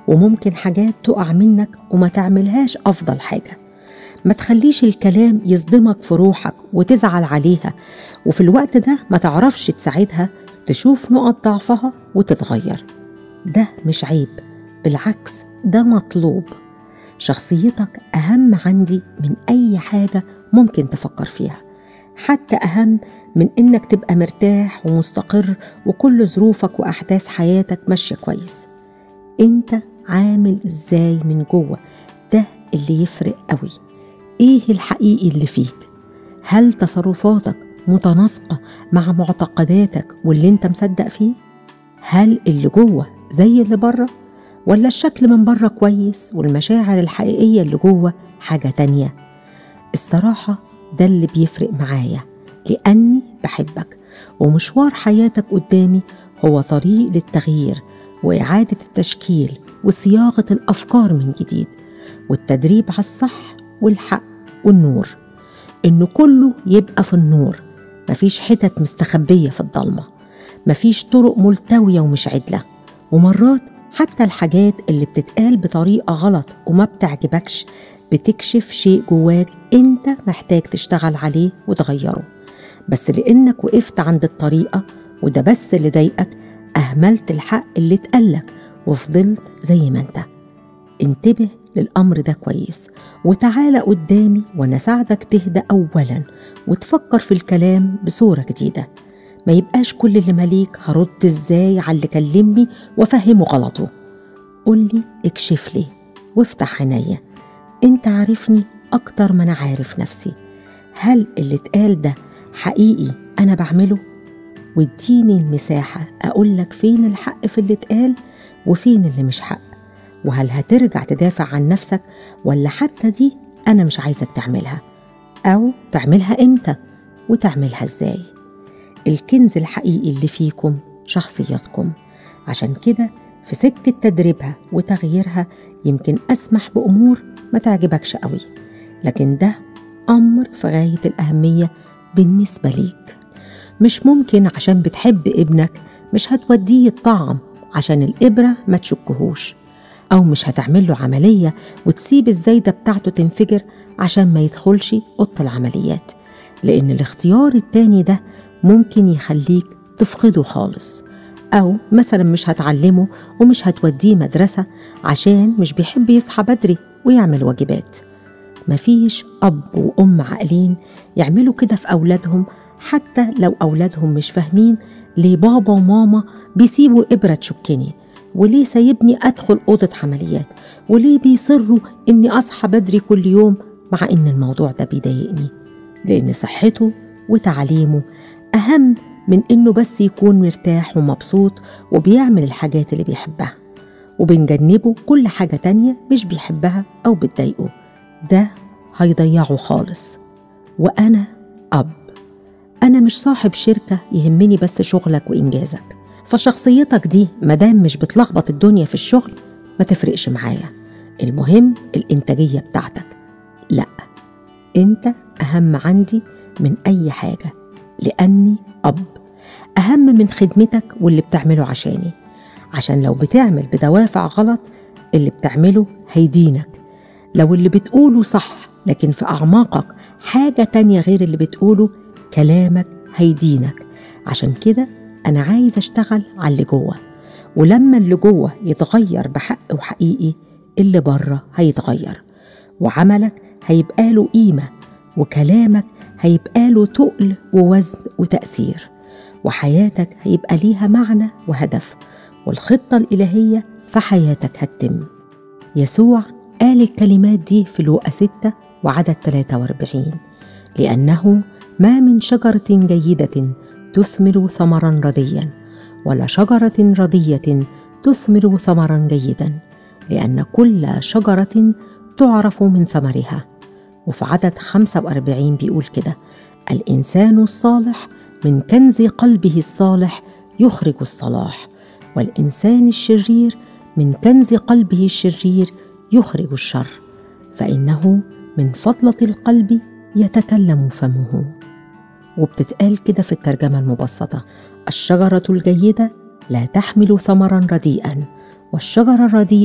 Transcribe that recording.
وممكن حاجات تقع منك وما تعملهاش أفضل حاجة ما تخليش الكلام يصدمك في روحك وتزعل عليها وفي الوقت ده ما تعرفش تساعدها تشوف نقط ضعفها وتتغير ده مش عيب بالعكس ده مطلوب شخصيتك أهم عندي من أي حاجة ممكن تفكر فيها حتى أهم من إنك تبقى مرتاح ومستقر وكل ظروفك وأحداث حياتك ماشية كويس أنت عامل إزاي من جوه ده اللي يفرق قوي إيه الحقيقي اللي فيك هل تصرفاتك متناسقة مع معتقداتك واللي أنت مصدق فيه هل اللي جوه زي اللي بره ولا الشكل من بره كويس والمشاعر الحقيقية اللي جوه حاجة تانية الصراحة ده اللي بيفرق معايا لأني بحبك ومشوار حياتك قدامي هو طريق للتغيير وإعادة التشكيل وصياغة الأفكار من جديد والتدريب على الصح والحق والنور إنه كله يبقى في النور مفيش حتت مستخبية في الضلمة مفيش طرق ملتوية ومش عدلة ومرات حتى الحاجات اللي بتتقال بطريقة غلط وما بتعجبكش بتكشف شيء جواك انت محتاج تشتغل عليه وتغيره بس لانك وقفت عند الطريقة وده بس اللي ضايقك اهملت الحق اللي اتقالك وفضلت زي ما انت انتبه للأمر ده كويس وتعالى قدامي وأنا ساعدك تهدى أولا وتفكر في الكلام بصورة جديدة ما يبقاش كل اللي مليك هرد ازاي على اللي كلمني وافهمه غلطه قولي اكشف لي وافتح عينيا انت عارفني اكتر ما انا عارف نفسي هل اللي اتقال ده حقيقي انا بعمله واديني المساحة أقولك فين الحق في اللي اتقال وفين اللي مش حق وهل هترجع تدافع عن نفسك ولا حتى دي أنا مش عايزك تعملها أو تعملها إمتى وتعملها إزاي الكنز الحقيقي اللي فيكم شخصياتكم عشان كده في سكة تدريبها وتغييرها يمكن أسمح بأمور ما تعجبكش قوي لكن ده أمر في غاية الأهمية بالنسبة ليك مش ممكن عشان بتحب ابنك مش هتوديه الطعم عشان الإبرة ما تشكهوش أو مش هتعمل له عملية وتسيب الزايدة بتاعته تنفجر عشان ما يدخلش أوضة العمليات لأن الاختيار التاني ده ممكن يخليك تفقده خالص أو مثلا مش هتعلمه ومش هتوديه مدرسة عشان مش بيحب يصحى بدري ويعمل واجبات مفيش أب وأم عاقلين يعملوا كده في أولادهم حتى لو أولادهم مش فاهمين ليه بابا وماما بيسيبوا إبرة تشكني وليه سايبني أدخل أوضة عمليات وليه بيصروا إني أصحى بدري كل يوم مع إن الموضوع ده بيضايقني لأن صحته وتعليمه أهم من إنه بس يكون مرتاح ومبسوط وبيعمل الحاجات اللي بيحبها وبنجنبه كل حاجة تانية مش بيحبها أو بتضايقه ده هيضيعه خالص وأنا أب أنا مش صاحب شركة يهمني بس شغلك وإنجازك فشخصيتك دي مدام مش بتلخبط الدنيا في الشغل ما تفرقش معايا المهم الإنتاجية بتاعتك لأ أنت أهم عندي من أي حاجة لأني أب أهم من خدمتك واللي بتعمله عشاني عشان لو بتعمل بدوافع غلط اللي بتعمله هيدينك لو اللي بتقوله صح لكن في أعماقك حاجة تانية غير اللي بتقوله كلامك هيدينك عشان كده أنا عايز أشتغل على اللي جوه ولما اللي جوه يتغير بحق وحقيقي اللي بره هيتغير وعملك هيبقى له قيمة وكلامك هيبقى له تقل ووزن وتأثير وحياتك هيبقى ليها معنى وهدف والخطة الإلهية في حياتك هتتم يسوع قال الكلمات دي في لوقا 6 وعدد 43 لأنه ما من شجرة جيدة تثمر ثمرا رديا ولا شجرة ردية تثمر ثمرا جيدا لأن كل شجرة تعرف من ثمرها وفي عدد 45 بيقول كده الإنسان الصالح من كنز قلبه الصالح يخرج الصلاح والإنسان الشرير من كنز قلبه الشرير يخرج الشر فإنه من فضلة القلب يتكلم فمه وبتتقال كده في الترجمة المبسطة الشجرة الجيدة لا تحمل ثمرا رديئا والشجرة الرديئة